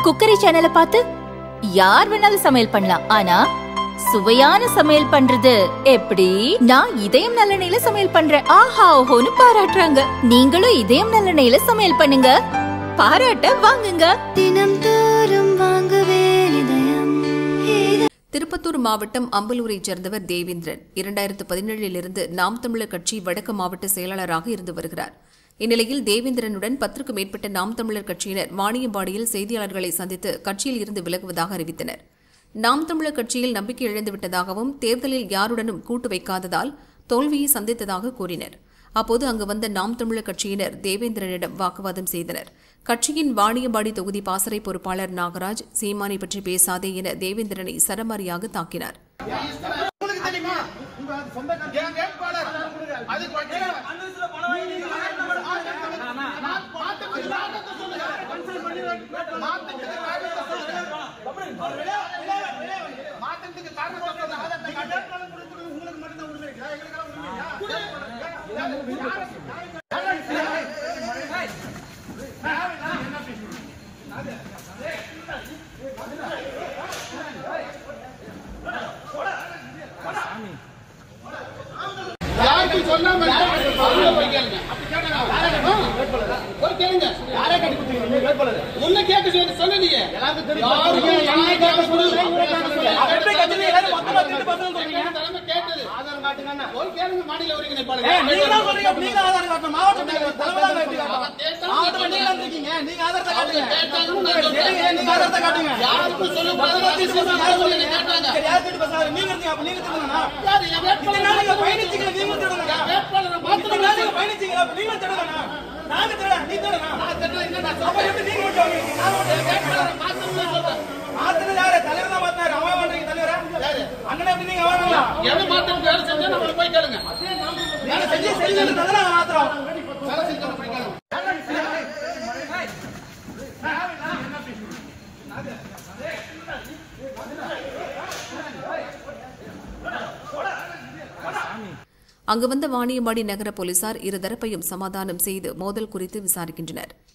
cookery சேனலை பார்த்து யார் வேணாலும் சமையல் பண்ணலாம் ஆனா சுவையான சமையல் பண்றது எப்படி நான் இதயம் நல்லெண்ணெயில சமையல் பண்றேன் ஆஹா ஓஹோன்னு பாராட்டுறாங்க நீங்களும் இதயம் நல்லெண்ணெயில சமையல் பண்ணுங்க பாராட்ட வாங்குங்க தினம் தோறும் வாங்குவே இதயம் திருப்பத்தூர் மாவட்டம் அம்பலூரைச் சேர்ந்தவர் தேவேந்திரன் இரண்டாயிரத்து பதினேழிலிருந்து நாம் தமிழர் கட்சி வடக்கு மாவட்ட செயலாளராக இருந்து வருகிறார் இந்நிலையில் தேவேந்திரனுடன் பத்திற்கும் மேற்பட்ட நாம் தமிழர் கட்சியினர் வாணியம்பாடியில் செய்தியாளர்களை சந்தித்து கட்சியில் இருந்து விலகுவதாக அறிவித்தனர் நாம் தமிழர் கட்சியில் நம்பிக்கை இழந்துவிட்டதாகவும் தேர்தலில் யாருடனும் கூட்டு வைக்காததால் தோல்வியை சந்தித்ததாக கூறினர் அப்போது அங்கு வந்த நாம் தமிழர் கட்சியினர் தேவேந்திரனிடம் வாக்குவாதம் செய்தனர் கட்சியின் வாணியம்பாடி தொகுதி பாசறை பொறுப்பாளர் நாகராஜ் சீமானை பற்றி பேசாதே என தேவேந்திரனை சரமாரியாக தாக்கினார் உங்களுக்கு தெரியுமா என் வேட்பாளர் அது மாற்றத்துக்கு யாருக்கு சொல்லாம அவங்க போய் கேளுங்க போய் கேளுங்க யாரே கட்டி கொடுத்தீங்க முன்ன கேட்க சொல்லி சொல்லலையே யாருக்கு என்ன கேட்க தலைமை கேட்டது ஆதாரம் காட்டுங்க போய் கேளுங்க மாநில ஒருங்கிணைப்பாளர் யாருக்கும் சொல்லக்கூடாது கேட்டாங்க யாரு என் வேட்பாளர் வேட்பாளரை மாத்தணும் எதை மாத்தணும் வேலை செஞ்சா நம்மள போய் கேளுங்க வேலை செஞ்சா போய் கேளுங்க அங்கு வந்த வாணியம்பாடி நகர போலீசார் இருதரப்பையும் சமாதானம் செய்து மோதல் குறித்து விசாரிக்கின்றனர்